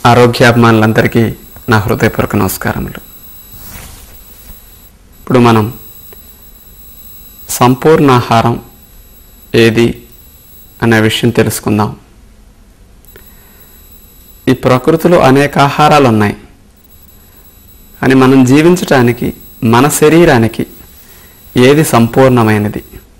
ఆరోగ్యాభిమానులందరికీ నా హృదయపూర్వక నమస్కారములు ఇప్పుడు మనం సంపూర్ణాహారం ఏది అనే విషయం తెలుసుకుందాం ఈ ప్రకృతిలో అనేక ఆహారాలు ఉన్నాయి కానీ మనం జీవించటానికి మన శరీరానికి ఏది సంపూర్ణమైనది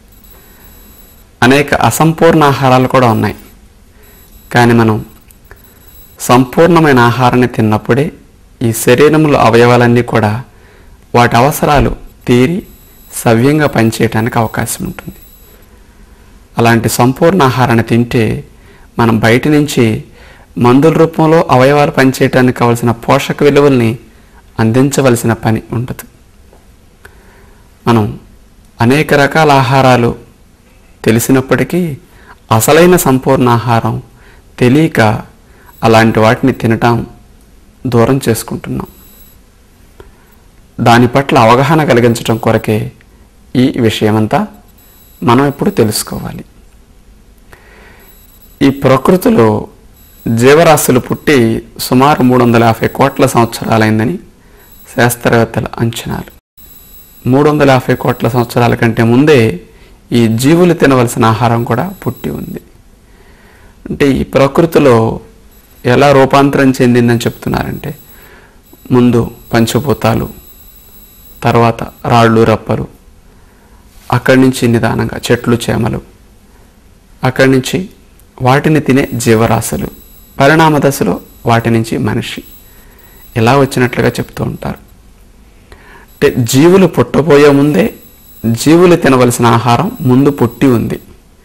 అనేక అసంపూర్ణ ఆహారాలు కూడా ఉన్నాయి కానీ మనం సంపూర్ణమైన ఆహారాన్ని తిన్నప్పుడే ఈ శరీరంలో అవయవాలన్నీ కూడా వాటి అవసరాలు తీరి సవ్యంగా పనిచేయడానికి అవకాశం ఉంటుంది అలాంటి సంపూర్ణ ఆహారాన్ని తింటే మనం బయట నుంచి మందుల రూపంలో అవయవాలు పనిచేయడానికి కావలసిన పోషక విలువల్ని అందించవలసిన పని ఉండదు మనం అనేక రకాల ఆహారాలు తెలిసినప్పటికీ అసలైన సంపూర్ణ ఆహారం తెలియక అలాంటి వాటిని తినటం దూరం చేసుకుంటున్నాం దాని పట్ల అవగాహన కలిగించడం కొరకే ఈ విషయమంతా మనం ఇప్పుడు తెలుసుకోవాలి ఈ ప్రకృతిలో జీవరాశులు పుట్టి సుమారు మూడు వందల యాభై కోట్ల సంవత్సరాలైందని శాస్త్రవేత్తల అంచనాలు మూడు వందల యాభై కోట్ల సంవత్సరాల కంటే ముందే ఈ జీవులు తినవలసిన ఆహారం కూడా పుట్టి ఉంది అంటే ఈ ప్రకృతిలో ఎలా రూపాంతరం చెందిందని చెప్తున్నారంటే ముందు పంచభూతాలు తర్వాత రాళ్ళు రప్పలు అక్కడి నుంచి నిదానంగా చెట్లు చేమలు అక్కడి నుంచి వాటిని తినే జీవరాశులు పరిణామ దశలో వాటి నుంచి మనిషి ఇలా వచ్చినట్లుగా చెప్తూ ఉంటారు అంటే జీవులు పుట్టబోయే ముందే జీవులు తినవలసిన ఆహారం ముందు పుట్టి ఉంది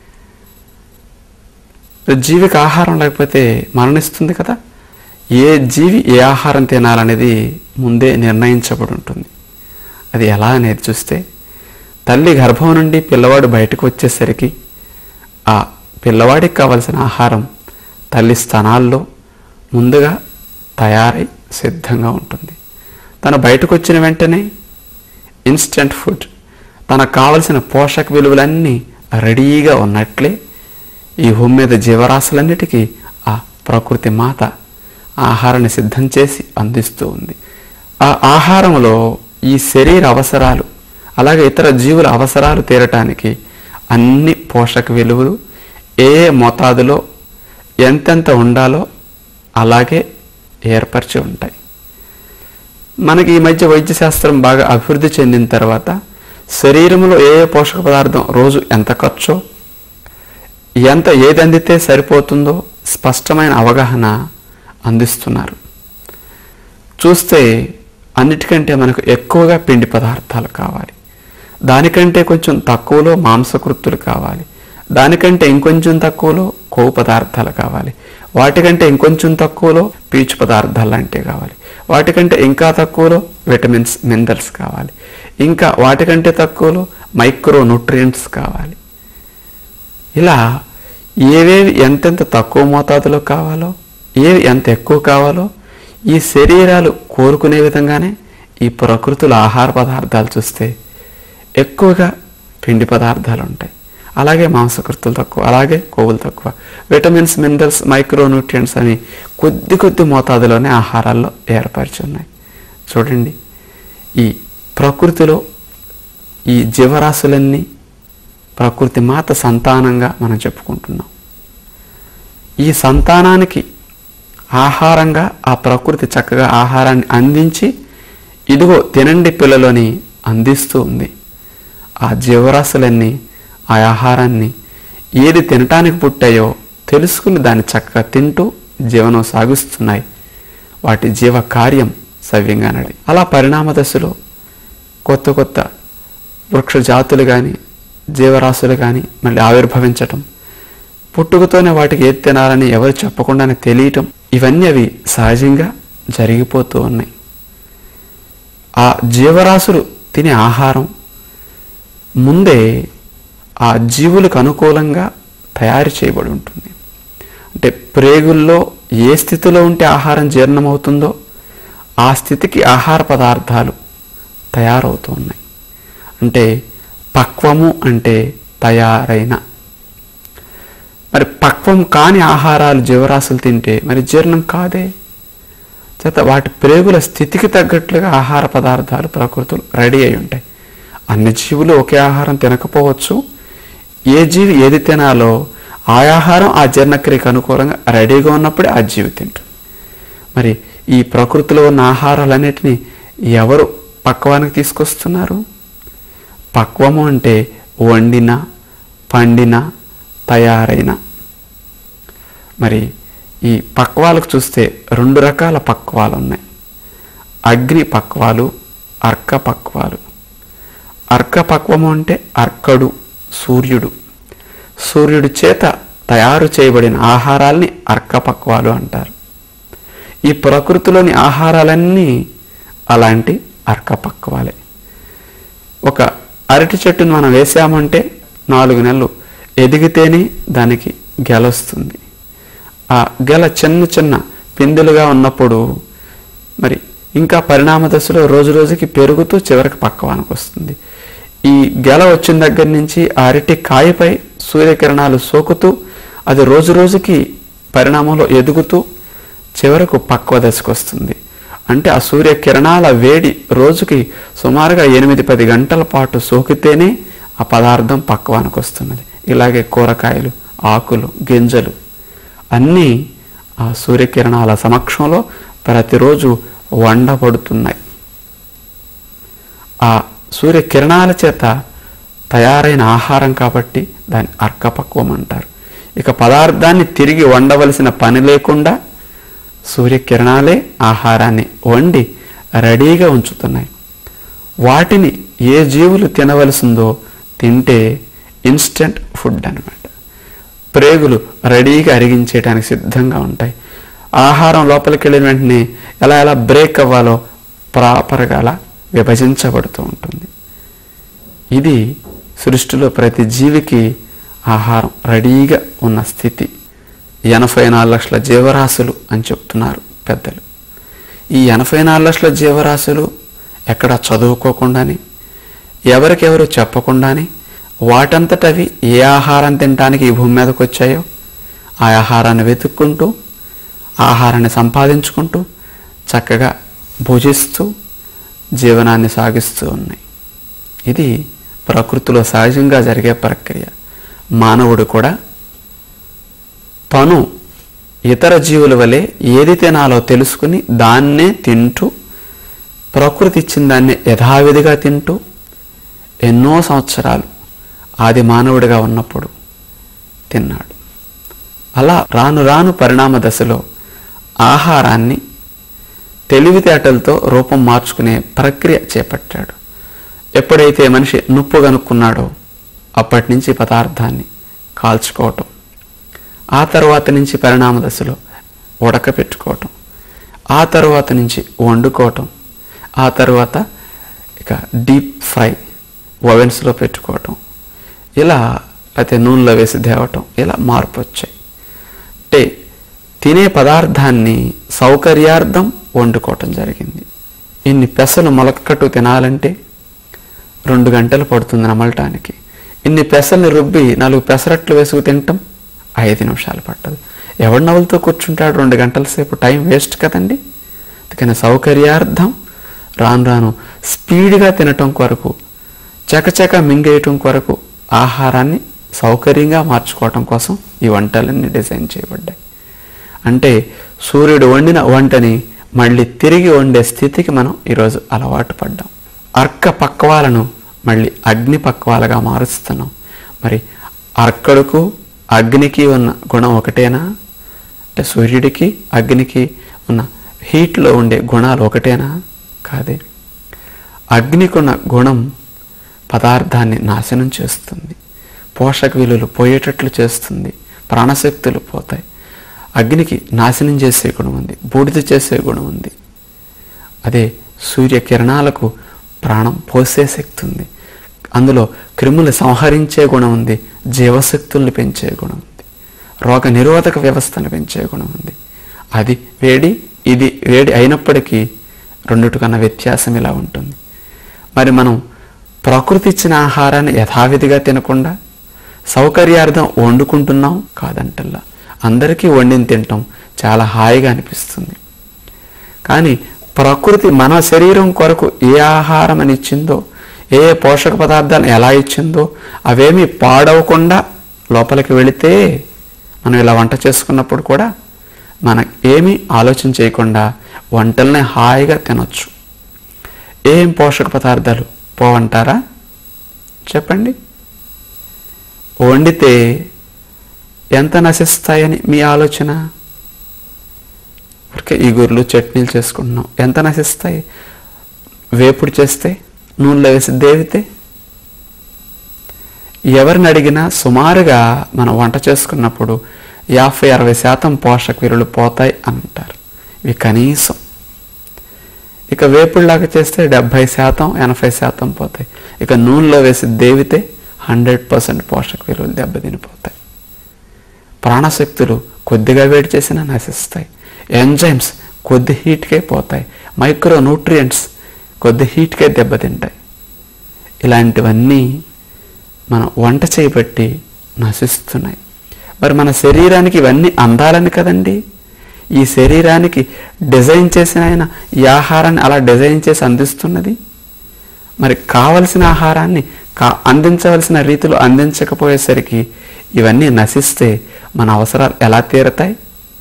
జీవికి ఆహారం లేకపోతే మరణిస్తుంది కదా ఏ జీవి ఏ ఆహారం తినాలనేది ముందే నిర్ణయించబడి ఉంటుంది అది ఎలా అనేది చూస్తే తల్లి గర్భం నుండి పిల్లవాడు బయటకు వచ్చేసరికి ఆ పిల్లవాడికి కావలసిన ఆహారం తల్లి స్థనాల్లో ముందుగా తయారై సిద్ధంగా ఉంటుంది తను బయటకు వచ్చిన వెంటనే ఇన్స్టెంట్ ఫుడ్ తనకు కావలసిన పోషక విలువలన్నీ రెడీగా ఉన్నట్లే ఈ భూమి మీద జీవరాశులన్నిటికీ ఆ ప్రకృతి మాత ఆహారాన్ని సిద్ధం చేసి అందిస్తూ ఉంది ఆ ఆహారంలో ఈ శరీర అవసరాలు అలాగే ఇతర జీవుల అవసరాలు తీరటానికి అన్ని పోషక విలువలు ఏ ఏ మోతాదులో ఎంతెంత ఉండాలో అలాగే ఏర్పరిచి ఉంటాయి మనకి ఈ మధ్య వైద్య శాస్త్రం బాగా అభివృద్ధి చెందిన తర్వాత శరీరంలో ఏ ఏ పోషక పదార్థం రోజు ఎంత ఖర్చో ఎంత ఏది అందితే సరిపోతుందో స్పష్టమైన అవగాహన అందిస్తున్నారు చూస్తే అన్నిటికంటే మనకు ఎక్కువగా పిండి పదార్థాలు కావాలి దానికంటే కొంచెం తక్కువలో మాంసకృత్తులు కావాలి దానికంటే ఇంకొంచెం తక్కువలో కొవ్వు పదార్థాలు కావాలి వాటికంటే ఇంకొంచెం తక్కువలో పీచు పదార్థాలు లాంటివి కావాలి వాటికంటే ఇంకా తక్కువలో విటమిన్స్ మినరల్స్ కావాలి ఇంకా వాటికంటే తక్కువలో మైక్రో న్యూట్రియంట్స్ కావాలి ఇలా ఏవేవి ఎంతెంత తక్కువ మోతాదులో కావాలో ఏవి ఎంత ఎక్కువ కావాలో ఈ శరీరాలు కోరుకునే విధంగానే ఈ ప్రకృతుల ఆహార పదార్థాలు చూస్తే ఎక్కువగా పిండి పదార్థాలు ఉంటాయి అలాగే మాంసకృతులు తక్కువ అలాగే కొవ్వులు తక్కువ విటమిన్స్ మినరల్స్ మైక్రోన్యూట్రియంట్స్ అని కొద్ది కొద్ది మోతాదులోనే ఆహారాల్లో ఏర్పరిచి ఉన్నాయి చూడండి ఈ ప్రకృతిలో ఈ జీవరాశులన్నీ ప్రకృతి మాత సంతానంగా మనం చెప్పుకుంటున్నాం ఈ సంతానానికి ఆహారంగా ఆ ప్రకృతి చక్కగా ఆహారాన్ని అందించి ఇదిగో తినండి పిల్లలని అందిస్తూ ఉంది ఆ జీవరాశులన్నీ ఆ ఆహారాన్ని ఏది తినటానికి పుట్టాయో తెలుసుకుని దాన్ని చక్కగా తింటూ జీవనం సాగిస్తున్నాయి వాటి జీవ కార్యం సవ్యంగా నడి అలా పరిణామ దశలో కొత్త కొత్త వృక్ష జాతులు కానీ జీవరాశులు కానీ మళ్ళీ ఆవిర్భవించటం పుట్టుకతోనే వాటికి ఏది తినాలని ఎవరు చెప్పకుండానే తెలియటం ఇవన్నీ అవి సహజంగా జరిగిపోతూ ఉన్నాయి ఆ జీవరాశులు తినే ఆహారం ముందే ఆ జీవులకు అనుకూలంగా తయారు చేయబడి ఉంటుంది అంటే ప్రేగుల్లో ఏ స్థితిలో ఉంటే ఆహారం జీర్ణమవుతుందో ఆ స్థితికి ఆహార పదార్థాలు తయారవుతూ ఉన్నాయి అంటే పక్వము అంటే తయారైన మరి పక్వం కాని ఆహారాలు జీవరాశులు తింటే మరి జీర్ణం కాదే చేత వాటి ప్రేగుల స్థితికి తగ్గట్లుగా ఆహార పదార్థాలు ప్రకృతులు రెడీ అయి ఉంటాయి అన్ని జీవులు ఒకే ఆహారం తినకపోవచ్చు ఏ జీవి ఏది తినాలో ఆ ఆహారం ఆ జీర్ణక్రియకు అనుకూలంగా రెడీగా ఉన్నప్పుడే ఆ జీవి తింటుంది మరి ఈ ప్రకృతిలో ఉన్న ఆహారాలన్నిటినీ ఎవరు పక్వానికి తీసుకొస్తున్నారు పక్వము అంటే వండిన పండిన తయారైన మరి ఈ పక్వాలకు చూస్తే రెండు రకాల పక్వాలు ఉన్నాయి అగ్ని పక్వాలు అర్క పక్వాలు అర్క పక్వము అంటే అర్కడు సూర్యుడు సూర్యుడి చేత తయారు చేయబడిన ఆహారాల్ని అర్క పక్వాలు అంటారు ఈ ప్రకృతిలోని ఆహారాలన్నీ అలాంటి అర్క పక్వాలే ఒక అరటి చెట్టును మనం వేసామంటే నాలుగు నెలలు ఎదిగితేనే దానికి గెలొస్తుంది ఆ గెల చిన్న చిన్న పిందులుగా ఉన్నప్పుడు మరి ఇంకా పరిణామ దశలో రోజు రోజుకి పెరుగుతూ చివరికి పక్వానికి వస్తుంది ఈ గెల వచ్చిన దగ్గర నుంచి ఆ అరటి కాయపై సూర్యకిరణాలు సోకుతూ అది రోజు రోజుకి పరిణామంలో ఎదుగుతూ చివరకు పక్వ దశకు వస్తుంది అంటే ఆ సూర్యకిరణాల వేడి రోజుకి సుమారుగా ఎనిమిది పది గంటల పాటు సోకితేనే ఆ పదార్థం పక్వానికి వస్తున్నది ఇలాగే కూరగాయలు ఆకులు గింజలు అన్నీ ఆ సూర్యకిరణాల సమక్షంలో ప్రతిరోజు వండబడుతున్నాయి ఆ సూర్యకిరణాల చేత తయారైన ఆహారం కాబట్టి దాన్ని అర్కపక్వం అంటారు ఇక పదార్థాన్ని తిరిగి వండవలసిన పని లేకుండా సూర్యకిరణాలే ఆహారాన్ని వండి రెడీగా ఉంచుతున్నాయి వాటిని ఏ జీవులు తినవలసిందో తింటే ఇన్స్టెంట్ ఫుడ్ అన్నమాట ప్రేగులు రెడీగా అరిగించేయడానికి సిద్ధంగా ఉంటాయి ఆహారం లోపలికి వెళ్ళిన వెంటనే ఎలా ఎలా బ్రేక్ అవ్వాలో ప్రాపర్గా అలా విభజించబడుతూ ఉంటుంది ఇది సృష్టిలో ప్రతి జీవికి ఆహారం రెడీగా ఉన్న స్థితి ఎనభై నాలుగు లక్షల జీవరాశులు అని చెప్తున్నారు పెద్దలు ఈ ఎనభై నాలుగు లక్షల జీవరాశులు ఎక్కడ చదువుకోకుండానే ఎవరికెవరు చెప్పకుండానే వాటంతటవి ఏ ఆహారం తినడానికి ఈ భూమి మీదకి వచ్చాయో ఆ ఆహారాన్ని వెతుక్కుంటూ ఆహారాన్ని సంపాదించుకుంటూ చక్కగా భుజిస్తూ జీవనాన్ని సాగిస్తూ ఉన్నాయి ఇది ప్రకృతిలో సహజంగా జరిగే ప్రక్రియ మానవుడు కూడా తను ఇతర జీవుల వలె ఏది తినాలో తెలుసుకుని దాన్నే తింటూ ప్రకృతి ఇచ్చిన దాన్ని యథావిధిగా తింటూ ఎన్నో సంవత్సరాలు ఆది మానవుడిగా ఉన్నప్పుడు తిన్నాడు అలా రాను రాను పరిణామ దశలో ఆహారాన్ని తెలివితేటలతో రూపం మార్చుకునే ప్రక్రియ చేపట్టాడు ఎప్పుడైతే మనిషి నుప్పు కనుక్కున్నాడో అప్పటి నుంచి పదార్థాన్ని కాల్చుకోవటం ఆ తర్వాత నుంచి పరిణామ దశలో ఉడకపెట్టుకోవటం ఆ తర్వాత నుంచి వండుకోవటం ఆ తర్వాత ఇక డీప్ ఫ్రై ఓవెన్స్లో పెట్టుకోవటం ఇలా లేకపోతే నూనెలో వేసి దేవటం ఇలా మార్పు వచ్చాయి అంటే తినే పదార్థాన్ని సౌకర్యార్థం వండుకోవటం జరిగింది ఇన్ని పెసలు మొలకట్టు తినాలంటే రెండు గంటలు పడుతుంది నమలటానికి ఇన్ని పెసల్ని రుబ్బి నాలుగు పెసరట్లు వేసుకు తింటాం ఐదు నిమిషాలు పట్టదు ఎవడు నవ్వులతో కూర్చుంటాడు రెండు గంటల సేపు టైం వేస్ట్ కదండి అందుకని సౌకర్యార్థం రాను రాను స్పీడ్గా తినటం కొరకు చకచక మింగేయటం కొరకు ఆహారాన్ని సౌకర్యంగా మార్చుకోవటం కోసం ఈ వంటలన్నీ డిజైన్ చేయబడ్డాయి అంటే సూర్యుడు వండిన వంటని మళ్ళీ తిరిగి వండే స్థితికి మనం ఈరోజు అలవాటు పడ్డాం అర్క పక్వాలను మళ్ళీ అగ్ని పక్వాలుగా మారుస్తున్నాం మరి అర్కడుకు అగ్నికి ఉన్న గుణం ఒకటేనా అంటే సూర్యుడికి అగ్నికి ఉన్న హీట్లో ఉండే గుణాలు ఒకటేనా కాదే అగ్నికున్న గుణం పదార్థాన్ని నాశనం చేస్తుంది పోషక విలువలు పోయేటట్లు చేస్తుంది ప్రాణశక్తులు పోతాయి అగ్నికి నాశనం చేసే గుణం ఉంది బూడిద చేసే గుణం ఉంది అదే సూర్యకిరణాలకు ప్రాణం పోసే శక్తి ఉంది అందులో క్రిములు సంహరించే గుణం ఉంది జీవశక్తుల్ని పెంచే గుణం ఉంది రోగ నిరోధక వ్యవస్థను పెంచే గుణం ఉంది అది వేడి ఇది వేడి అయినప్పటికీ రెండిటి కన్నా వ్యత్యాసం ఇలా ఉంటుంది మరి మనం ప్రకృతి ఇచ్చిన ఆహారాన్ని యథావిధిగా తినకుండా సౌకర్యార్థం వండుకుంటున్నాం కాదంటల్లా అందరికీ వండిని తింటాం చాలా హాయిగా అనిపిస్తుంది కానీ ప్రకృతి మన శరీరం కొరకు ఏ ఆహారం అని ఇచ్చిందో ఏ ఏ పోషక పదార్థాలు ఎలా ఇచ్చిందో అవేమీ పాడవకుండా లోపలికి వెళితే మనం ఇలా వంట చేసుకున్నప్పుడు కూడా మనకు ఏమీ ఆలోచన చేయకుండా వంటల్ని హాయిగా తినొచ్చు ఏం పోషక పదార్థాలు పోవంటారా చెప్పండి వండితే ఎంత నశిస్తాయని మీ ఆలోచన ఊరికే ఈగుర్లు చట్నీలు చేసుకుంటున్నాం ఎంత నశిస్తాయి వేపుడు చేస్తే నూనెలో వేసి దేవితే ఎవరిని అడిగినా సుమారుగా మనం వంట చేసుకున్నప్పుడు యాభై అరవై శాతం పోషక విలువలు పోతాయి అని అంటారు ఇవి కనీసం ఇక వేపుడులాగా చేస్తే డెబ్భై శాతం ఎనభై శాతం పోతాయి ఇక నూనెలో వేసి దేవితే హండ్రెడ్ పర్సెంట్ పోషక విలువలు దెబ్బతినిపోతాయి ప్రాణశక్తులు కొద్దిగా వేడి చేసినా నశిస్తాయి ఎంజైమ్స్ కొద్ది హీట్కే పోతాయి మైక్రో న్యూట్రియంట్స్ కొద్ది హీట్కే దెబ్బతింటాయి ఇలాంటివన్నీ మనం వంట చేయబట్టి నశిస్తున్నాయి మరి మన శరీరానికి ఇవన్నీ అందాలని కదండి ఈ శరీరానికి డిజైన్ చేసిన ఆయన ఈ ఆహారాన్ని అలా డిజైన్ చేసి అందిస్తున్నది మరి కావలసిన ఆహారాన్ని కా అందించవలసిన రీతిలో అందించకపోయేసరికి ఇవన్నీ నశిస్తే మన అవసరాలు ఎలా తీరతాయి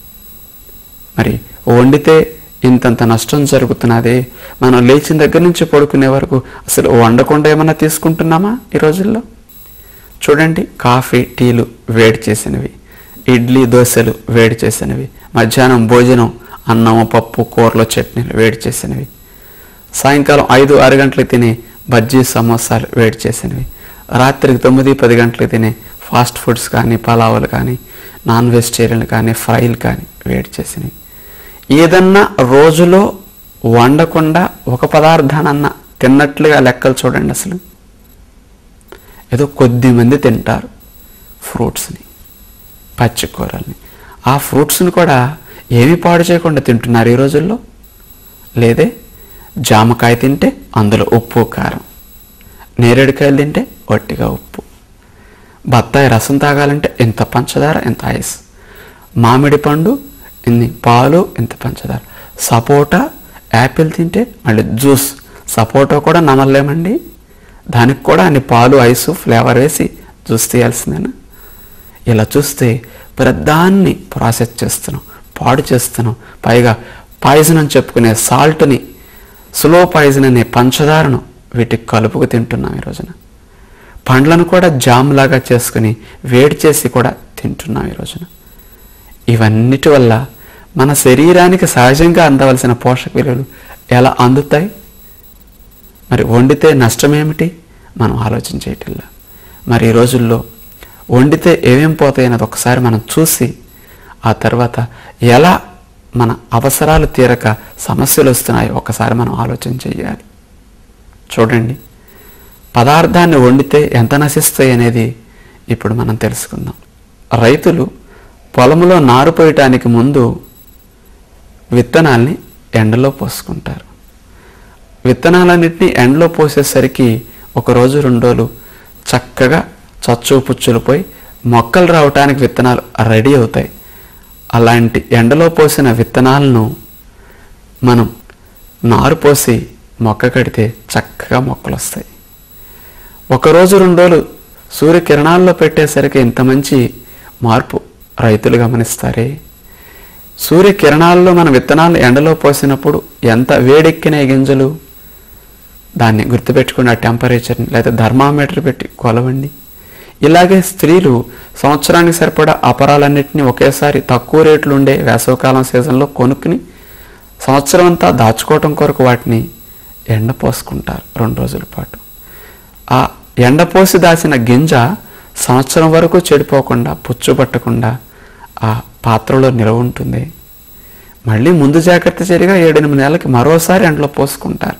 మరి వండితే ఇంతంత నష్టం జరుగుతున్నదే మనం లేచిన దగ్గర నుంచి పడుకునే వరకు అసలు వండకుండా ఏమన్నా తీసుకుంటున్నామా ఈ రోజుల్లో చూడండి కాఫీ టీలు వేడి చేసినవి ఇడ్లీ దోశలు వేడి చేసినవి మధ్యాహ్నం భోజనం అన్నము పప్పు కూరలు చట్నీలు వేడి చేసినవి సాయంకాలం ఐదు ఆరు గంటలకు తినే బజ్జీ సమోసాలు వేడి చేసినవి రాత్రికి తొమ్మిది పది గంటలకు తినే ఫాస్ట్ ఫుడ్స్ కానీ పలావులు కానీ నాన్ వెజిటేరియన్ కానీ ఫ్రైలు కానీ వేడి చేసినవి ఏదన్నా రోజులో వండకుండా ఒక పదార్థానన్నా తిన్నట్లుగా లెక్కలు చూడండి అసలు ఏదో కొద్ది మంది తింటారు ఫ్రూట్స్ని పచ్చికూరల్ని ఆ ఫ్రూట్స్ని కూడా ఏమీ పాడు చేయకుండా తింటున్నారు ఈ రోజుల్లో లేదే జామకాయ తింటే అందులో ఉప్పు కారం నేరేడుకాయలు తింటే ఒట్టిగా ఉప్పు బత్తాయి రసం తాగాలంటే ఇంత పంచదార ఇంత ఐస్ మామిడి పండు ఇన్ని పాలు ఇంత పంచదార సపోటా యాపిల్ తింటే మళ్ళీ జ్యూస్ సపోటా కూడా నమలేమండి దానికి కూడా అన్ని పాలు ఐసు ఫ్లేవర్ వేసి జ్యూస్ తీయాల్సిందేనా ఇలా చూస్తే ప్రధాన్ని ప్రాసెస్ చేస్తున్నాం పాడు చేస్తున్నాం పైగా పాయిజన్ అని చెప్పుకునే సాల్ట్ని స్లో పాయిజన్ అనే పంచదారను వీటికి కలుపుకు తింటున్నాం ఈ రోజున పండ్లను కూడా జామ్ లాగా చేసుకుని వేడి చేసి కూడా తింటున్నాం ఈ రోజున ఇవన్నిటి వల్ల మన శరీరానికి సహజంగా అందవలసిన పోషక విలువలు ఎలా అందుతాయి మరి వండితే నష్టమేమిటి మనం ఆలోచన చేయటల్లా మరి ఈ రోజుల్లో వండితే ఏమేం పోతాయి అన్నది ఒకసారి మనం చూసి ఆ తర్వాత ఎలా మన అవసరాలు తీరక సమస్యలు వస్తున్నాయో ఒకసారి మనం ఆలోచన చేయాలి చూడండి పదార్థాన్ని వండితే ఎంత నశిస్తాయి అనేది ఇప్పుడు మనం తెలుసుకుందాం రైతులు పొలంలో నారు పోయటానికి ముందు విత్తనాల్ని ఎండలో పోసుకుంటారు విత్తనాలన్నింటినీ ఎండలో పోసేసరికి ఒక రోజు రెండు రోజులు చక్కగా చచ్చు పుచ్చులు పోయి మొక్కలు రావటానికి విత్తనాలు రెడీ అవుతాయి అలాంటి ఎండలో పోసిన విత్తనాలను మనం నారు పోసి మొక్క కడితే చక్కగా మొక్కలు వస్తాయి ఒకరోజు రెండు రోజులు సూర్యకిరణాల్లో పెట్టేసరికి ఇంత మంచి మార్పు రైతులు గమనిస్తారే సూర్యకిరణాల్లో మన విత్తనాలు ఎండలో పోసినప్పుడు ఎంత వేడెక్కిన గింజలు దాన్ని గుర్తుపెట్టుకుని ఆ టెంపరేచర్ని లేదా థర్మామీటర్ పెట్టి కొలవండి ఇలాగే స్త్రీలు సంవత్సరానికి సరిపడా అపరాలన్నింటినీ ఒకేసారి తక్కువ రేట్లు ఉండే వేసవకాలం సీజన్లో కొనుక్కుని సంవత్సరం అంతా దాచుకోవటం కొరకు వాటిని ఎండ పోసుకుంటారు రెండు రోజుల పాటు ఆ ఎండపోసి దాచిన గింజ సంవత్సరం వరకు చెడిపోకుండా పుచ్చుపట్టకుండా ఆ పాత్రలో నిలవ ఉంటుంది మళ్ళీ ముందు జాగ్రత్త చర్యగా ఏడెనిమిది నెలలకి మరోసారి ఎండలో పోసుకుంటారు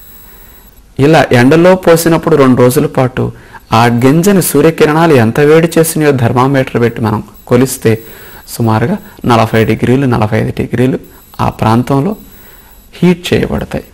ఇలా ఎండలో పోసినప్పుడు రెండు రోజుల పాటు ఆ గింజని సూర్యకిరణాలు ఎంత వేడి చేసినాయో థర్మామీటర్ పెట్టి మనం కొలిస్తే సుమారుగా నలభై డిగ్రీలు నలభై ఐదు డిగ్రీలు ఆ ప్రాంతంలో హీట్ చేయబడతాయి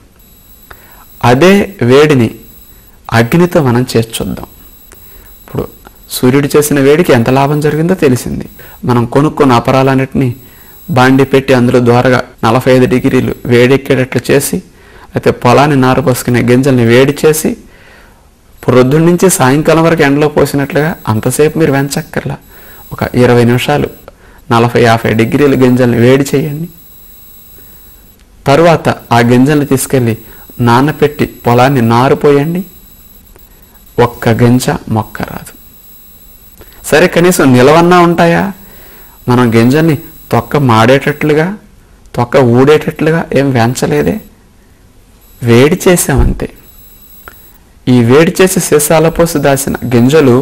అదే వేడిని అగ్నితో మనం చేసి చూద్దాం ఇప్పుడు సూర్యుడు చేసిన వేడికి ఎంత లాభం జరిగిందో తెలిసింది మనం కొనుక్కున్న అపరాలన్నిటినీ బాండి పెట్టి అందులో ద్వారగా నలభై ఐదు డిగ్రీలు వేడెక్కేటట్లు చేసి అయితే పొలాన్ని నారు పోసుకునే గింజల్ని వేడి చేసి ప్రొద్దున నుంచి సాయంకాలం వరకు ఎండలో పోసినట్లుగా అంతసేపు మీరు వెంచక్కర్లా ఒక ఇరవై నిమిషాలు నలభై యాభై డిగ్రీల గింజల్ని వేడి చేయండి తరువాత ఆ గింజల్ని తీసుకెళ్ళి నానపెట్టి పొలాన్ని నారుపోయండి ఒక్క గింజ మొక్క రాదు సరే కనీసం నిలవన్నా ఉంటాయా మనం గింజల్ని తొక్క మాడేటట్లుగా తొక్క ఊడేటట్లుగా ఏం వెంచలేదే వేడి చేసామంతే ఈ వేడి చేసి సీసాల పోసి దాచిన గింజలు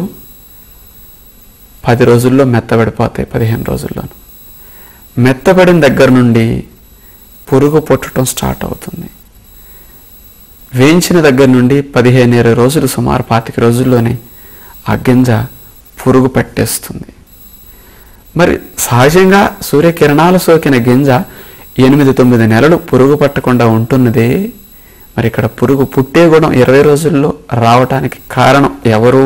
పది రోజుల్లో మెత్తబడిపోతాయి పదిహేను రోజుల్లోనూ మెత్తబడిన దగ్గర నుండి పురుగు పుట్టడం స్టార్ట్ అవుతుంది వేయించిన దగ్గర నుండి పదిహేను ఇరవై రోజులు సుమారు పాతిక రోజుల్లోనే ఆ గింజ పురుగు పట్టేస్తుంది మరి సహజంగా సూర్యకిరణాలు సోకిన గింజ ఎనిమిది తొమ్మిది నెలలు పురుగు పట్టకుండా ఉంటున్నదే మరి ఇక్కడ పురుగు పుట్టే గుణం ఇరవై రోజుల్లో రావటానికి కారణం ఎవరు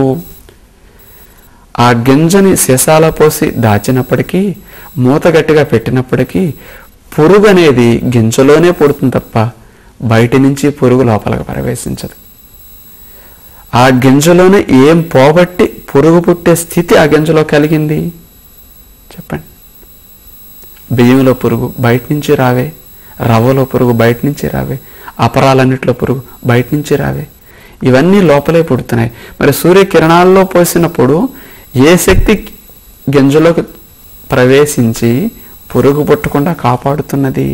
ఆ గింజని సీసాలో పోసి దాచినప్పటికీ మూత గట్టిగా పెట్టినప్పటికీ పురుగు అనేది గింజలోనే పుడుతుంది తప్ప బయట నుంచి పురుగు లోపలికి ప్రవేశించదు ఆ గింజలోనే ఏం పోబట్టి పురుగు పుట్టే స్థితి ఆ గింజలో కలిగింది చెప్పండి బియ్యంలో పురుగు బయట నుంచి రావే రవ్వలో పురుగు బయట నుంచి రావే అపరాలన్నిట్లో పురుగు బయట నుంచి రావే ఇవన్నీ లోపలే పుడుతున్నాయి మరి సూర్యకిరణాల్లో పోసినప్పుడు ఏ శక్తి గింజలోకి ప్రవేశించి పురుగు పుట్టకుండా కాపాడుతున్నది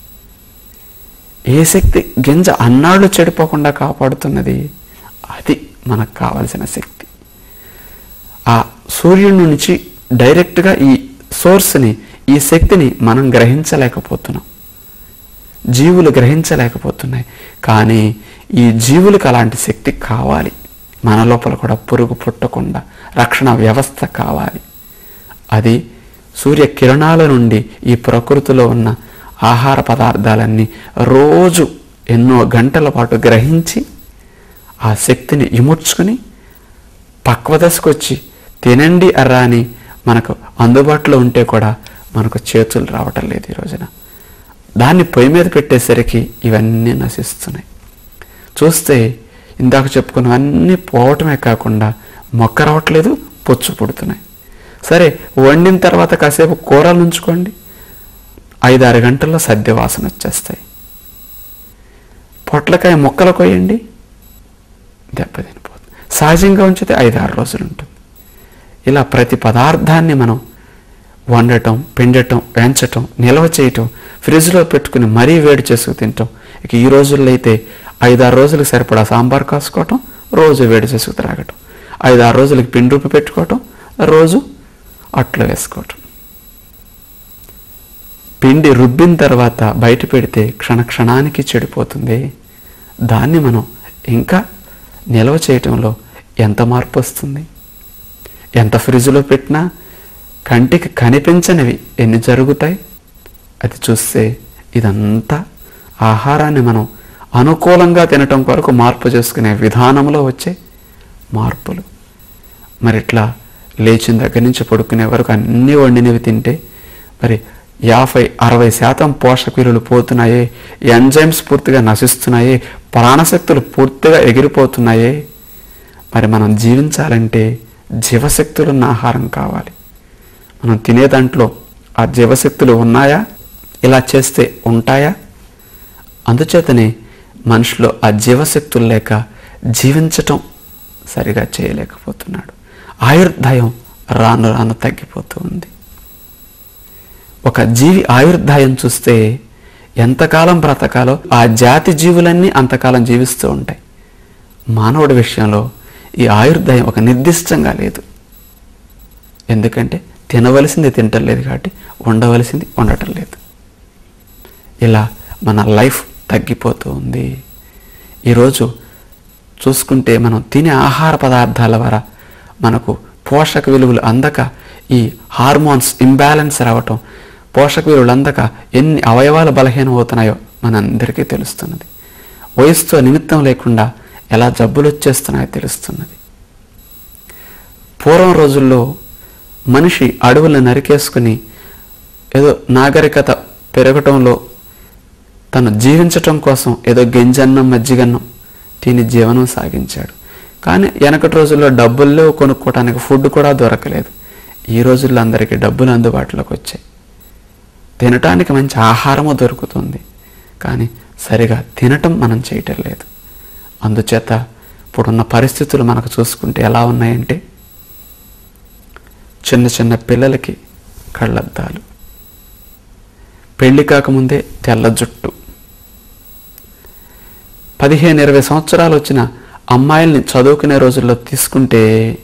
ఏ శక్తి గింజ అన్నాళ్ళు చెడిపోకుండా కాపాడుతున్నది అది మనకు కావలసిన శక్తి ఆ సూర్యుడి నుంచి డైరెక్ట్గా ఈ సోర్స్ని ఈ శక్తిని మనం గ్రహించలేకపోతున్నాం జీవులు గ్రహించలేకపోతున్నాయి కానీ ఈ జీవులకు అలాంటి శక్తి కావాలి మన లోపల కూడా పురుగు పుట్టకుండా రక్షణ వ్యవస్థ కావాలి అది సూర్య కిరణాల నుండి ఈ ప్రకృతిలో ఉన్న ఆహార పదార్థాలన్నీ రోజు ఎన్నో గంటల పాటు గ్రహించి ఆ శక్తిని ఇముడ్చుకుని పక్వదశకు వచ్చి తినండి అర్రా అని మనకు అందుబాటులో ఉంటే కూడా మనకు చేతులు రావటం లేదు ఈ రోజున దాన్ని పొయ్యి మీద పెట్టేసరికి ఇవన్నీ నశిస్తున్నాయి చూస్తే ఇందాక చెప్పుకున్నవన్నీ పోవటమే కాకుండా మొక్క రావట్లేదు పొచ్చు పుడుతున్నాయి సరే వండిన తర్వాత కాసేపు కూరలు ఉంచుకోండి ఐదారు గంటల్లో సద్య వాసన వచ్చేస్తాయి పొట్లకాయ మొక్కలు కొయ్యండి దెబ్బతినిపోతుంది సహజంగా ఉంచితే ఐదారు రోజులు ఉంటుంది ఇలా ప్రతి పదార్థాన్ని మనం వండటం పిండటం వేంచటం నిల్వ చేయటం ఫ్రిడ్జ్లో పెట్టుకుని మరీ వేడి చేసుకు తింటాం ఇక ఈ రోజుల్లో అయితే ఐదారు రోజులకు సరిపడా సాంబార్ కాసుకోవటం రోజు వేడి చేసుకు త్రాగటం ఐదారు రోజులకి పిండి రూపి పెట్టుకోవటం రోజు అట్లు వేసుకోవటం పిండి రుబ్బిన తర్వాత బయట పెడితే క్షణక్షణానికి చెడిపోతుంది దాన్ని మనం ఇంకా నిల్వ చేయటంలో ఎంత మార్పు వస్తుంది ఎంత ఫ్రిడ్జ్లో పెట్టినా కంటికి కనిపించనివి ఎన్ని జరుగుతాయి అది చూస్తే ఇదంతా ఆహారాన్ని మనం అనుకూలంగా తినటం కొరకు మార్పు చేసుకునే విధానంలో వచ్చే మార్పులు మరి ఇట్లా లేచిన దగ్గర నుంచి పడుకునే వరకు అన్నీ వండినవి తింటే మరి యాభై అరవై శాతం పోషక విలువలు పోతున్నాయే ఎంజైమ్స్ పూర్తిగా నశిస్తున్నాయే ప్రాణశక్తులు పూర్తిగా ఎగిరిపోతున్నాయే మరి మనం జీవించాలంటే జీవశక్తులున్న ఆహారం కావాలి మనం తినే దాంట్లో ఆ జీవశక్తులు ఉన్నాయా ఇలా చేస్తే ఉంటాయా అందుచేతనే మనిషిలో ఆ జీవశక్తులు లేక జీవించటం సరిగా చేయలేకపోతున్నాడు ఆయుర్దాయం రాను రాను తగ్గిపోతూ ఉంది ఒక జీవి ఆయుర్దాయం చూస్తే ఎంతకాలం బ్రతకాలో ఆ జాతి జీవులన్నీ అంతకాలం జీవిస్తూ ఉంటాయి మానవుడి విషయంలో ఈ ఆయుర్దాయం ఒక నిర్దిష్టంగా లేదు ఎందుకంటే తినవలసింది తింటం లేదు కాబట్టి ఉండవలసింది ఉండటం లేదు ఇలా మన లైఫ్ తగ్గిపోతూ ఉంది ఈరోజు చూసుకుంటే మనం తినే ఆహార పదార్థాల ద్వారా మనకు పోషక విలువలు అందక ఈ హార్మోన్స్ ఇంబ్యాలెన్స్ రావటం పోషక విలువలు అందక ఎన్ని అవయవాలు బలహీనం అవుతున్నాయో మనందరికీ తెలుస్తున్నది వయసుతో నిమిత్తం లేకుండా ఎలా జబ్బులు వచ్చేస్తున్నాయో తెలుస్తున్నది పూర్వం రోజుల్లో మనిషి అడవులను నరికేసుకుని ఏదో నాగరికత పెరగటంలో తను జీవించటం కోసం ఏదో గింజన్నం మజ్జిగన్నం తిని జీవనం సాగించాడు కానీ వెనకటి రోజుల్లో డబ్బుల్లో కొనుక్కోవడానికి ఫుడ్ కూడా దొరకలేదు ఈ రోజుల్లో అందరికీ డబ్బులు అందుబాటులోకి వచ్చాయి తినటానికి మంచి ఆహారము దొరుకుతుంది కానీ సరిగా తినటం మనం చేయటం లేదు అందుచేత ఇప్పుడున్న పరిస్థితులు మనకు చూసుకుంటే ఎలా ఉన్నాయంటే చిన్న చిన్న పిల్లలకి కళ్ళద్దాలు పెళ్లి కాకముందే తెల్ల జుట్టు పదిహేను ఇరవై సంవత్సరాలు వచ్చిన అమ్మాయిల్ని చదువుకునే రోజుల్లో తీసుకుంటే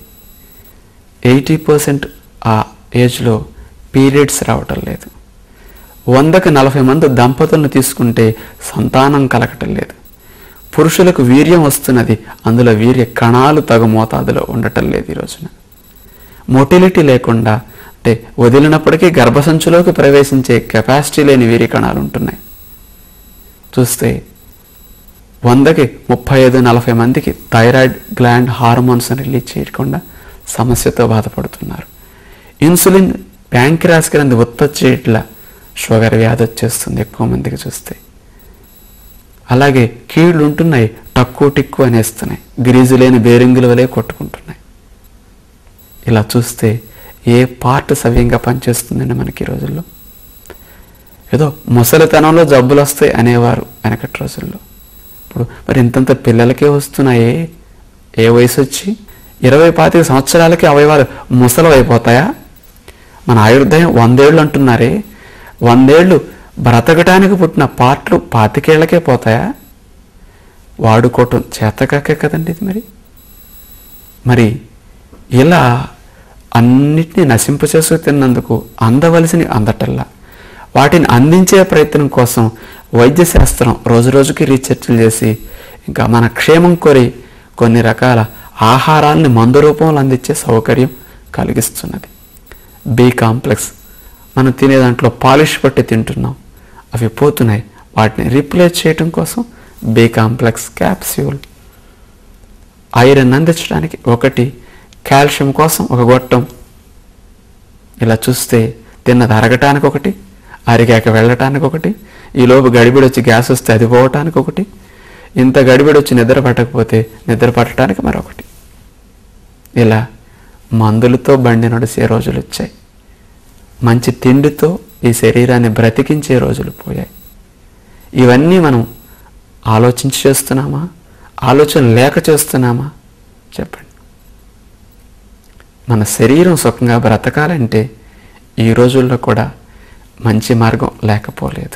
ఎయిటీ పర్సెంట్ ఆ ఏజ్లో పీరియడ్స్ రావటం లేదు వందకు నలభై మంది దంపతులను తీసుకుంటే సంతానం కలగటం లేదు పురుషులకు వీర్యం వస్తున్నది అందులో వీర్య కణాలు తగు మోతాదులో ఉండటం లేదు ఈ రోజున మొటిలిటీ లేకుండా అంటే వదిలినప్పటికీ గర్భసంచులోకి ప్రవేశించే కెపాసిటీ లేని వీర్య కణాలు ఉంటున్నాయి చూస్తే వందకి ముప్పై ఐదు నలభై మందికి థైరాయిడ్ గ్లాండ్ హార్మోన్స్ రిలీజ్ చేయకుండా సమస్యతో బాధపడుతున్నారు ఇన్సులిన్ ప్యాంక్రాస్ గ్రంథి ఉత్పత్తి చేయట్లా షుగర్ వ్యాధి వచ్చేస్తుంది ఎక్కువ మందికి చూస్తే అలాగే కీళ్ళు ఉంటున్నాయి టక్కు టిక్కు అనేస్తున్నాయి గ్రీజు లేని బేరింగుల వలె కొట్టుకుంటున్నాయి ఇలా చూస్తే ఏ పార్ట్ సవ్యంగా పనిచేస్తుందండి మనకి ఈ రోజుల్లో ఏదో ముసలితనంలో జబ్బులు వస్తాయి అనేవారు వెనకటి రోజుల్లో ఇప్పుడు మరి ఇంతంత పిల్లలకే వస్తున్నాయే ఏ వయసు వచ్చి ఇరవై పాతిక సంవత్సరాలకి అవయవాలు ముసలం అయిపోతాయా మన ఆయుర్దాయం వందేళ్ళు అంటున్నారే వందేళ్ళు బ్రతకటానికి పుట్టిన పార్ట్లు పాతికేళ్లకే పోతాయా వాడుకోవటం చేతకాకే కదండి ఇది మరి మరి ఇలా అన్నిటినీ నశింపచేసు తిన్నందుకు అందవలసిని అందటల్లా వాటిని అందించే ప్రయత్నం కోసం వైద్య శాస్త్రం రోజు రోజుకి రీసెర్చ్లు చేసి ఇంకా మన క్షేమం కోరి కొన్ని రకాల ఆహారాన్ని మందు రూపంలో అందించే సౌకర్యం కలిగిస్తున్నది బి కాంప్లెక్స్ మనం తినే దాంట్లో పాలిష్ పట్టి తింటున్నాం అవి పోతున్నాయి వాటిని రీప్లేస్ చేయటం కోసం బి కాంప్లెక్స్ క్యాప్స్యూల్ ఐరన్ అందించడానికి ఒకటి కాల్షియం కోసం ఒక గొట్టం ఇలా చూస్తే తిన్నది అరగటానికి ఒకటి అరిగాక వెళ్ళటానికి ఒకటి ఈలోపు గడిబిడి వచ్చి గ్యాస్ వస్తే అది పోవటానికి ఒకటి ఇంత గడిబిడి వచ్చి నిద్ర పట్టకపోతే నిద్ర పట్టడానికి మరొకటి ఇలా మందులతో బండి నడిచే రోజులు వచ్చాయి మంచి తిండితో ఈ శరీరాన్ని బ్రతికించే రోజులు పోయాయి ఇవన్నీ మనం ఆలోచించి చేస్తున్నామా ఆలోచన లేక చేస్తున్నామా చెప్పండి మన శరీరం సుఖంగా బ్రతకాలంటే ఈ రోజుల్లో కూడా మంచి మార్గం లేకపోలేదు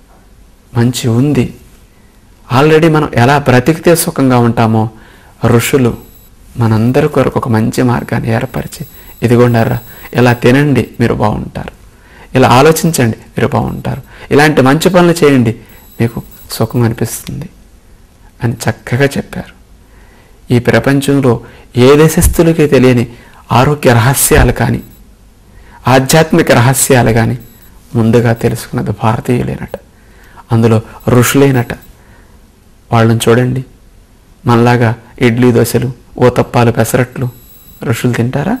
మంచి ఉంది ఆల్రెడీ మనం ఎలా బ్రతికితే సుఖంగా ఉంటామో ఋషులు మనందరి కొరకు ఒక మంచి మార్గాన్ని ఏర్పరిచి ఇదిగోండారా ఇలా తినండి మీరు బాగుంటారు ఇలా ఆలోచించండి మీరు బాగుంటారు ఇలాంటి మంచి పనులు చేయండి మీకు సుఖం అనిపిస్తుంది అని చక్కగా చెప్పారు ఈ ప్రపంచంలో ఏ దేశస్థులకి తెలియని ఆరోగ్య రహస్యాలు కానీ ఆధ్యాత్మిక రహస్యాలు కానీ ముందుగా తెలుసుకున్నది భారతీయులేనట అందులో ఋషులేనట వాళ్ళని చూడండి మనలాగా ఇడ్లీ దోశలు ఊతప్పాలు పెసరట్లు ఋషులు తింటారా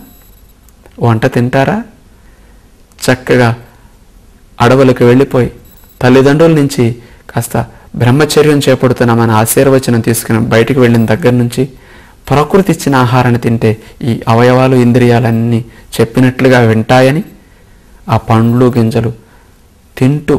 వంట తింటారా చక్కగా అడవులకు వెళ్ళిపోయి తల్లిదండ్రుల నుంచి కాస్త బ్రహ్మచర్యం చేపడుతున్న మన ఆశీర్వచనం తీసుకుని బయటికి వెళ్ళిన దగ్గర నుంచి ప్రకృతి ఇచ్చిన ఆహారాన్ని తింటే ఈ అవయవాలు ఇంద్రియాలన్నీ చెప్పినట్లుగా వింటాయని ఆ పండ్లు గింజలు తింటూ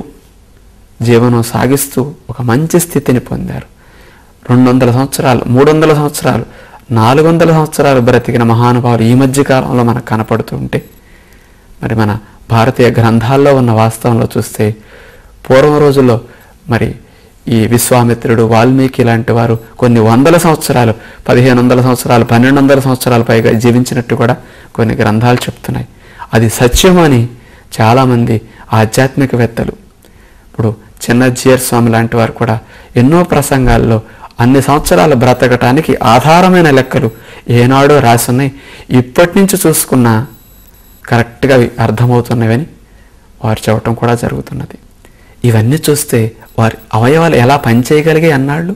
జీవనం సాగిస్తూ ఒక మంచి స్థితిని పొందారు రెండు వందల సంవత్సరాలు మూడు వందల సంవత్సరాలు నాలుగు వందల సంవత్సరాలు బ్రతికిన మహానుభావులు ఈ మధ్య కాలంలో మనకు కనపడుతూ ఉంటే మరి మన భారతీయ గ్రంథాల్లో ఉన్న వాస్తవంలో చూస్తే పూర్వం రోజుల్లో మరి ఈ విశ్వామిత్రుడు వాల్మీకి లాంటి వారు కొన్ని వందల సంవత్సరాలు పదిహేను వందల సంవత్సరాలు పన్నెండు వందల సంవత్సరాల పైగా జీవించినట్టు కూడా కొన్ని గ్రంథాలు చెప్తున్నాయి అది సత్యమని చాలామంది ఆధ్యాత్మికవేత్తలు ఇప్పుడు చిన్న జియర్ స్వామి లాంటి వారు కూడా ఎన్నో ప్రసంగాల్లో అన్ని సంవత్సరాలు బ్రతకటానికి ఆధారమైన లెక్కలు ఏనాడో రాసున్నాయి ఇప్పటి నుంచి చూసుకున్నా కరెక్ట్గా అవి అర్థమవుతున్నవని వారు చెప్పటం కూడా జరుగుతున్నది ఇవన్నీ చూస్తే వారి అవయవాలు ఎలా పనిచేయగలిగే అన్నాళ్ళు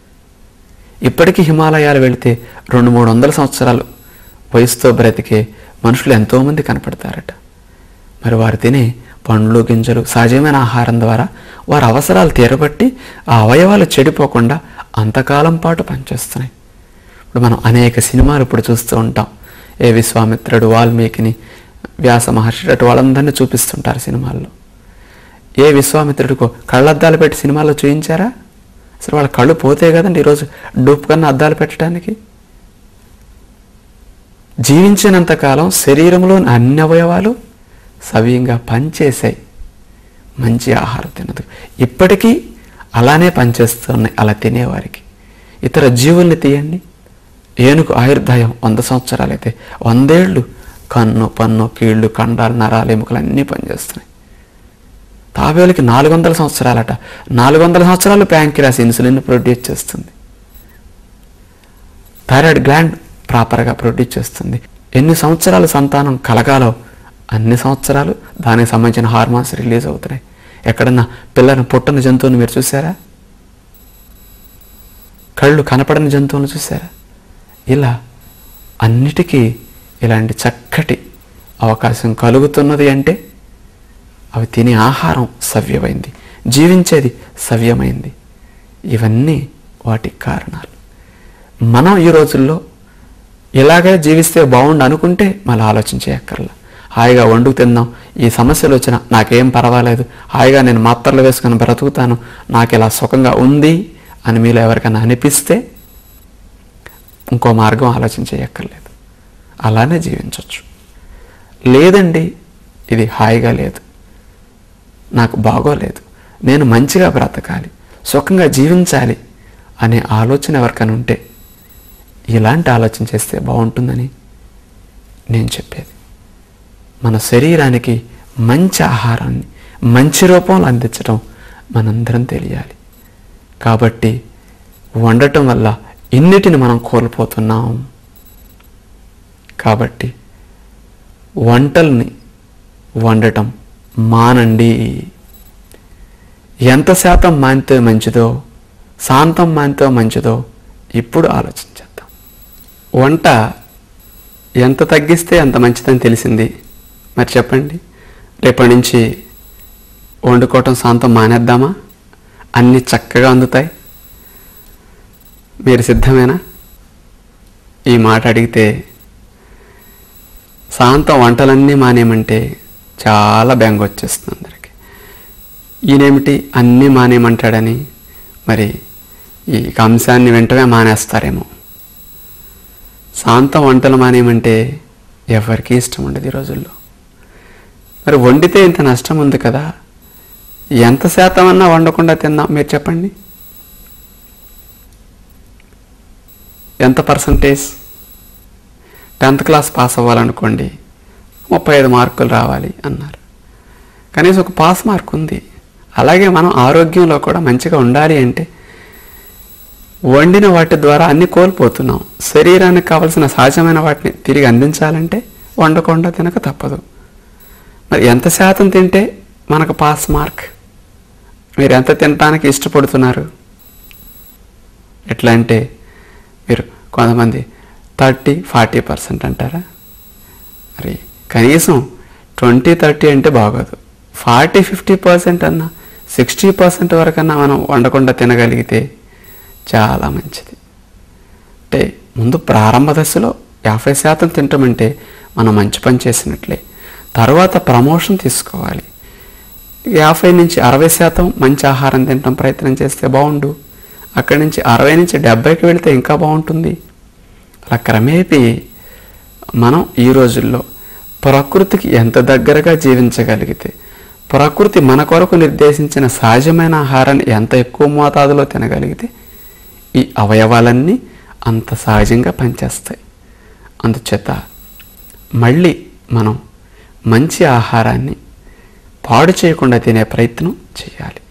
ఇప్పటికీ హిమాలయాలు వెళితే రెండు మూడు వందల సంవత్సరాలు వయసుతో బ్రతికే మనుషులు ఎంతోమంది కనపడతారట మరి వారు తినే పండ్లు గింజలు సహజమైన ఆహారం ద్వారా వారి అవసరాలు తీరబట్టి ఆ అవయవాలు చెడిపోకుండా అంతకాలం పాటు పనిచేస్తున్నాయి ఇప్పుడు మనం అనేక సినిమాలు ఇప్పుడు చూస్తూ ఉంటాం ఏ విశ్వామిత్రుడు వాల్మీకిని వ్యాస మహర్షి అటు వాళ్ళందరినీ చూపిస్తుంటారు సినిమాల్లో ఏ విశ్వామిత్రుడికో కళ్ళద్దాలు పెట్టి సినిమాలో చూయించారా అసలు వాళ్ళ కళ్ళు పోతే కదండి ఈరోజు డూప్ కన్నా అద్దాలు పెట్టడానికి జీవించినంతకాలం శరీరంలోని అన్ని అవయవాలు సవ్యంగా పనిచేసాయి మంచి ఆహారం తినదు ఇప్పటికీ అలానే పనిచేస్తున్నాయి అలా తినేవారికి ఇతర జీవుల్ని తీయండి ఏనుగు ఆయుర్దాయం వంద సంవత్సరాలైతే వందేళ్ళు కన్ను పన్ను కీళ్ళు కండాలు నరాలు ఎముకలు అన్నీ పనిచేస్తున్నాయి తాబేలుకి నాలుగు వందల సంవత్సరాలట నాలుగు వందల సంవత్సరాలు ప్యాంకిరాస్ ఇన్సులిన్ ప్రొడ్యూస్ చేస్తుంది థైరాయిడ్ గ్లాండ్ ప్రాపర్గా ప్రొడ్యూస్ చేస్తుంది ఎన్ని సంవత్సరాలు సంతానం కలగాలో అన్ని సంవత్సరాలు దానికి సంబంధించిన హార్మోన్స్ రిలీజ్ అవుతున్నాయి ఎక్కడన్నా పిల్లని పుట్టని జంతువుని మీరు చూసారా కళ్ళు కనపడని జంతువులను చూసారా ఇలా అన్నిటికీ ఇలాంటి చక్కటి అవకాశం కలుగుతున్నది అంటే అవి తినే ఆహారం సవ్యమైంది జీవించేది సవ్యమైంది ఇవన్నీ వాటికి కారణాలు మనం ఈ రోజుల్లో ఇలాగే జీవిస్తే బాగుండు అనుకుంటే మళ్ళీ ఆలోచించేయక్కర్లా హాయిగా వండుకు తిందాం ఈ సమస్యలు వచ్చినా నాకేం పర్వాలేదు హాయిగా నేను మాత్రలు వేసుకొని బ్రతుకుతాను నాకు ఇలా సుఖంగా ఉంది అని మీలో ఎవరికైనా అనిపిస్తే ఇంకో మార్గం ఆలోచించేయక్కర్లేదు అలానే జీవించవచ్చు లేదండి ఇది హాయిగా లేదు నాకు బాగోలేదు నేను మంచిగా బ్రతకాలి సుఖంగా జీవించాలి అనే ఆలోచన ఎవరికైనా ఉంటే ఇలాంటి ఆలోచన చేస్తే బాగుంటుందని నేను చెప్పేది మన శరీరానికి మంచి ఆహారాన్ని మంచి రూపంలో అందించడం మనందరం తెలియాలి కాబట్టి వండటం వల్ల ఇన్నిటిని మనం కోల్పోతున్నాం కాబట్టి వంటల్ని వండటం మానండి ఎంత శాతం మానితే మంచిదో శాంతం మానితే మంచిదో ఇప్పుడు ఆలోచించేద్దాం వంట ఎంత తగ్గిస్తే అంత మంచిదని తెలిసింది మరి చెప్పండి రేపటి నుంచి వండుకోవటం శాంతం మానేద్దామా అన్నీ చక్కగా అందుతాయి మీరు సిద్ధమేనా ఈ మాట అడిగితే శాంతం వంటలన్నీ మానేయమంటే చాలా బెంగ వచ్చేస్తుంది అందరికి ఈయనేమిటి అన్నీ మానేయమంటాడని మరి ఈ అంశాన్ని వెంటనే మానేస్తారేమో శాంతం వంటలు మానేయమంటే ఎవరికీ ఇష్టం ఉండదు ఈ రోజుల్లో మరి వండితే ఇంత నష్టం ఉంది కదా ఎంత శాతం అన్నా వండకుండా తిందాం మీరు చెప్పండి ఎంత పర్సంటేజ్ టెన్త్ క్లాస్ పాస్ అవ్వాలనుకోండి ముప్పై ఐదు మార్కులు రావాలి అన్నారు కనీసం ఒక పాస్ మార్క్ ఉంది అలాగే మనం ఆరోగ్యంలో కూడా మంచిగా ఉండాలి అంటే వండిన వాటి ద్వారా అన్ని కోల్పోతున్నాం శరీరానికి కావలసిన సహజమైన వాటిని తిరిగి అందించాలంటే వండకుండా తినక తప్పదు మరి ఎంత శాతం తింటే మనకు పాస్ మార్క్ మీరు ఎంత తినడానికి ఇష్టపడుతున్నారు ఎట్లా అంటే మీరు కొంతమంది థర్టీ ఫార్టీ పర్సెంట్ అంటారా మరి కనీసం ట్వంటీ థర్టీ అంటే బాగోదు ఫార్టీ ఫిఫ్టీ పర్సెంట్ అన్నా సిక్స్టీ పర్సెంట్ వరకన్నా మనం వండకుండా తినగలిగితే చాలా మంచిది అంటే ముందు ప్రారంభ దశలో యాభై శాతం తింటామంటే మనం మంచి పని చేసినట్లే తర్వాత ప్రమోషన్ తీసుకోవాలి యాభై నుంచి అరవై శాతం మంచి ఆహారం తినడం ప్రయత్నం చేస్తే బాగుండు అక్కడి నుంచి అరవై నుంచి డెబ్బైకి వెళితే ఇంకా బాగుంటుంది అలా క్రమేపీ మనం ఈ రోజుల్లో ప్రకృతికి ఎంత దగ్గరగా జీవించగలిగితే ప్రకృతి మన కొరకు నిర్దేశించిన సహజమైన ఆహారాన్ని ఎంత ఎక్కువ మోతాదులో తినగలిగితే ఈ అవయవాలన్నీ అంత సహజంగా పనిచేస్తాయి అందుచేత మళ్ళీ మనం మంచి ఆహారాన్ని పాడు చేయకుండా తినే ప్రయత్నం చేయాలి